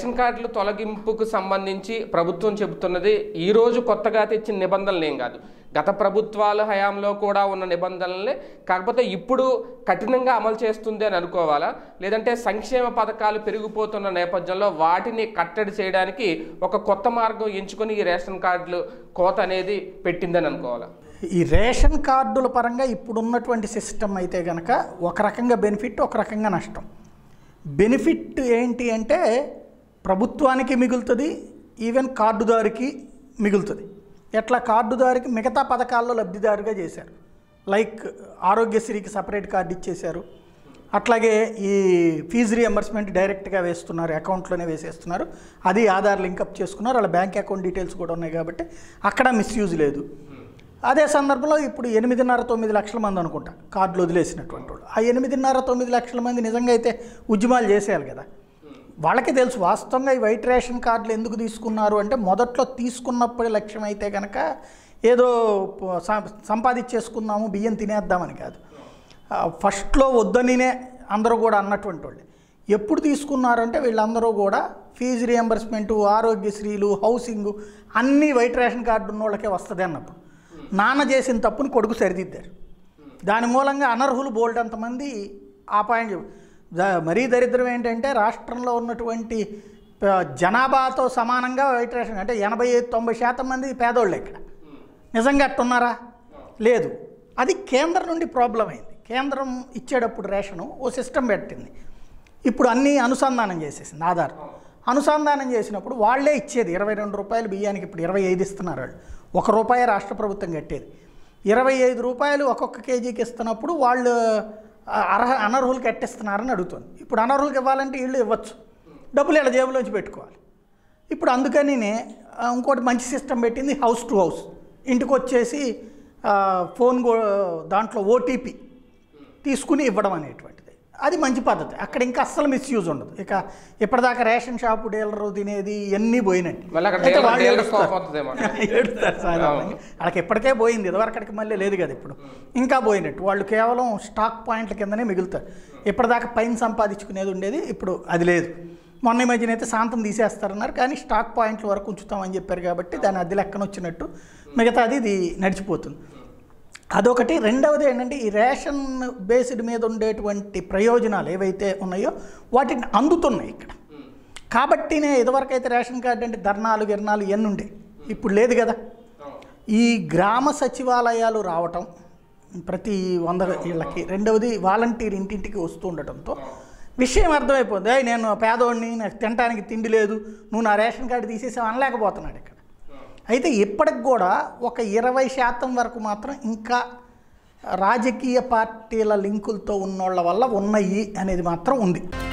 Ration కార్డులు తొలగింపుకు సంబంధించి ప్రభుత్వం చెబుతున్నది ఈ రోజు కొత్తగా తెచ్చిన నిబంధనలు ఏం కాదు గత ప్రభుత్వాల హయాంలో కూడా ఉన్న నిబంధనలే కాకపోతే ఇప్పుడు కఠినంగా అమలు చేస్తుంది అని అనుకోవాలా లేదంటే సంక్షేమ పథకాలు పెరిగిపోతున్న నేపథ్యంలో వాటిని కట్టడి చేయడానికి ఒక కొత్త మార్గం ఎంచుకొని ఈ రేషన్ కార్డులు కోత అనేది పెట్టిందని అనుకోవాలా ఈ రేషన్ కార్డుల పరంగా ఇప్పుడున్నటువంటి సిస్టమ్ అయితే కనుక ఒక రకంగా బెనిఫిట్ ఒక రకంగా నష్టం బెనిఫిట్ ఏంటి అంటే ప్రభుత్వానికి మిగులుతుంది ఈవెన్ కార్డుదారికి మిగులుతుంది ఎట్లా కార్డుదారికి మిగతా పథకాల్లో లబ్ధిదారుగా చేశారు లైక్ ఆరోగ్యశ్రీకి సపరేట్ కార్డు ఇచ్చేశారు అట్లాగే ఈ ఫీజు రియంబర్స్మెంట్ డైరెక్ట్గా వేస్తున్నారు అకౌంట్లోనే వేసేస్తున్నారు అది ఆధార్ లింకప్ చేసుకున్నారు వాళ్ళ బ్యాంక్ అకౌంట్ డీటెయిల్స్ కూడా ఉన్నాయి కాబట్టి అక్కడ మిస్యూజ్ లేదు అదే సందర్భంలో ఇప్పుడు ఎనిమిదిన్నర తొమ్మిది లక్షల మంది అనుకుంటా కార్డులు వదిలేసినటువంటి వాళ్ళు ఆ ఎనిమిదిన్నర తొమ్మిది లక్షల మంది నిజంగా అయితే ఉద్యమాలు చేసేయాలి కదా వాళ్ళకి తెలుసు వాస్తవంగా ఈ వైట్ రేషన్ కార్డులు ఎందుకు తీసుకున్నారు అంటే మొదట్లో తీసుకున్నప్పుడే లక్ష్యం అయితే కనుక ఏదో ప- సం- సంపాదించేసుకుందాము బియ్యం తినేద్దామని కాదు ఆ, ఫస్ట్లో వద్దనినే అందరూ కూడా అన్నటువంటి వాళ్ళు ఎప్పుడు తీసుకున్నారంటే వీళ్ళందరూ కూడా ఫీజు రియంబర్స్మెంటు ఆరోగ్యశ్రీలు హౌసింగ్ అన్నీ వైట్ రేషన్ కార్డు ఉన్న వాళ్ళకే వస్తుంది అన్నప్పుడు నాన్న చేసిన తప్పుని కొడుకు సరిదిద్దారు దాని మూలంగా అనర్హులు బోల్డ్ అంతమంది ఆ పాయింట్ ద- మరీ దరిద్రం ఏంటంటే రాష్ట్రంలో ఉన్నటువంటి ప- జనాభాతో సమానంగా వైట్ రేషన్ అంటే ఎనభై ఐదు తొంభై శాతం మంది పేదోళ్ళు ఇక్కడ నిజంగా అట్టున్నారా లేదు అది కేంద్రం నుండి ప్రాబ్లం అయింది కేంద్రం ఇచ్చేటప్పుడు రేషను ఓ సిస్టమ్ పెట్టింది ఇప్పుడు అన్నీ అనుసంధానం చేసేసింది ఆధార్ అనుసంధానం చేసినప్పుడు వాళ్ళే ఇచ్చేది ఇరవై రెండు రూపాయలు బియ్యానికి ఇప్పుడు ఇరవై ఐదు ఇస్తున్నారు వాళ్ళు ఒక రూపాయి రాష్ట్ర ప్రభుత్వం కట్టేది ఇరవై ఐదు రూపాయలు ఒక్కొక్క కేజీకి ఇస్తున్నప్పుడు వాళ్ళు ఆ, అర్హ అనర్హులు కట్టిస్తున్నారని అడుగుతుంది ఇప్పుడు అనర్హులకు ఇవ్వాలంటే వీళ్ళు ఇవ్వచ్చు డబ్బులు వీళ్ళ జేబులోంచి పెట్టుకోవాలి ఇప్పుడు అందుకనినే ఆ, ఇంకోటి మంచి సిస్టమ్ పెట్టింది హౌస్ టు హౌస్ ఇంటికి వచ్చేసి ఆ, ఫోన్ కూ- దాంట్లో ఓటీపీ తీసుకుని ఇవ్వడం అనేటువంటిది అది మంచి పద్ధతి అక్కడ ఇంకా అస్సలు మిస్యూజ్ ఉండదు ఇక ఇప్పటిదాకా రేషన్ షాపు డీలరు తినేది ఇవన్నీ పోయినట్టు మళ్ళీ అక్కడ అయితే డీలర్- వాళ్ళు డీలర్ ఏడుస్తారు. కోపం వస్తుందేమో. ఏడుస్తారు సాధారణంగా వాళ్ళకి ఇప్పటికే పోయింది ఇదివరకు అక్కడికి మళ్ళీ లేదు కదా ఇప్పుడు ఇంకా పోయినట్టు వాళ్ళు కేవలం స్టాక్ పాయింట్ల కిందనే మిగులుతారు ఇప్పటిదాకా పైన సంపాదించుకునేది ఉండేది ఇప్పుడు అది లేదు మొన్న ఈ మధ్యన అయితే శాంతం తీసేస్తారన్నారు కానీ స్టాక్ పాయింట్ల వరకు ఉంచుతామని చెప్పారు కాబట్టి దాని అద్దె లెక్కన వచ్చినట్టు మిగతాది ఇది నడిచిపోతుంది అదొకటి రెండవది ఏంటంటే ఈ రేషన్ బేస్డ్ మీద ఉండేటువంటి ప్రయోజనాలు ఏవైతే ఉన్నాయో వాటిని అందుతున్నాయి ఇక్కడ కాబట్టినే ఇదివరకైతే రేషన్ కార్డు అంటే ధర్నాలు గిర్నాలు ఇవన్నీ ఉండే ఇప్పుడు లేదు కదా ఈ గ్రామ సచివాలయాలు రావటం ప్రతి వంద ఇళ్ళకి రెండవది వాలంటీర్ ఇంటింటికి వస్తూ ఉండటంతో విషయం అర్థమైపోతుంది "ఏయ్, నేను పేదోడిని నాకు తినడానికి తిండి లేదు నువ్వు నా రేషన్ కార్డు తీసేసావు అనలేకపోతున్నాడు ఇక్కడ అయితే ఇప్పటికి కూడా ఒక ఇరవై శాతం వరకు మాత్రం ఇంకా రాజకీయ పార్టీల లింకులతో ఉన్నోళ్ళ వల్ల ఉన్నాయి అనేది మాత్రం ఉంది